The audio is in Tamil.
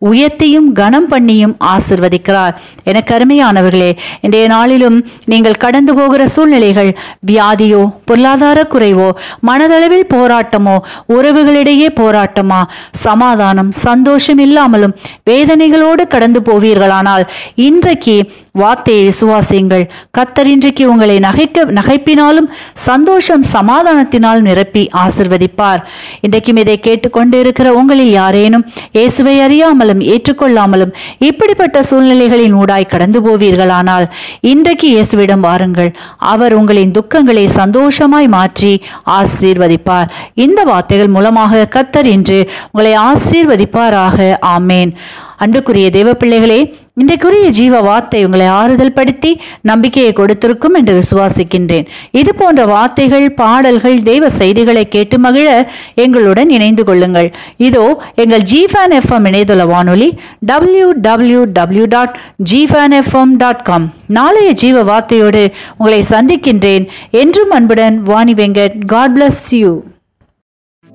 உயர்த்தியும் கனம் பண்ணியும் ஆசிர்வதிக்கிறார் எனக்கு அருமையானவர்களே இன்றைய நாளிலும் நீங்கள் கடந்து போகிற சூழ்நிலைகள் வியாதியோ பொருளாதார குறைவோ மனதளவில் போராட்டமோ உறவுகளிடையே போராட்டமா சமாதானம் சந்தோஷம் இல்லாமலும் வேதனைகளோடு கடந்து போவீர்களானால் இன்றைக்கு வார்த்தையை விசுவாசியுங்கள் கத்தர் இன்றைக்கு உங்களை நகைக்க நகைப்பினாலும் சந்தோஷம் சமாதானத்தினால் நிரப்பி ஆசிர்வதிப்பார் இன்றைக்கும் இதை கேட்டுக்கொண்டு இருக்கிற உங்களில் யாரேனும் இயேசுவை அறியாமலும் ஏற்றுக்கொள்ளாமலும் இப்படிப்பட்ட சூழ்நிலைகளின் ஊடாய் கடந்து போவீர்களானால் இன்றைக்கு இயேசுவிடம் வாருங்கள் அவர் உங்களின் துக்கங்களை சந்தோஷமாய் மாற்றி ஆசீர்வதிப்பார் இந்த வார்த்தைகள் மூலமாக கத்தர் இன்று உங்களை ஆசீர்வதிப்பாராக ஆமேன் அன்புக்குரிய தேவ பிள்ளைகளே இன்றைக்குரிய ஜீவ வார்த்தை உங்களை ஆறுதல் படுத்தி நம்பிக்கையை கொடுத்திருக்கும் என்று விசுவாசிக்கின்றேன் இது போன்ற வார்த்தைகள் பாடல்கள் தெய்வ செய்திகளை கேட்டு மகிழ எங்களுடன் இணைந்து கொள்ளுங்கள் இதோ எங்கள் ஜிஃபேன் எஃப்எம் இணையதள வானொலி டபிள்யூ டபிள்யூ டபிள்யூ டாட் ஜிஃபேன் எஃப்எம் டாட் காம் நாளைய ஜீவ வார்த்தையோடு உங்களை சந்திக்கின்றேன் என்றும் அன்புடன் Vani Venkat God bless you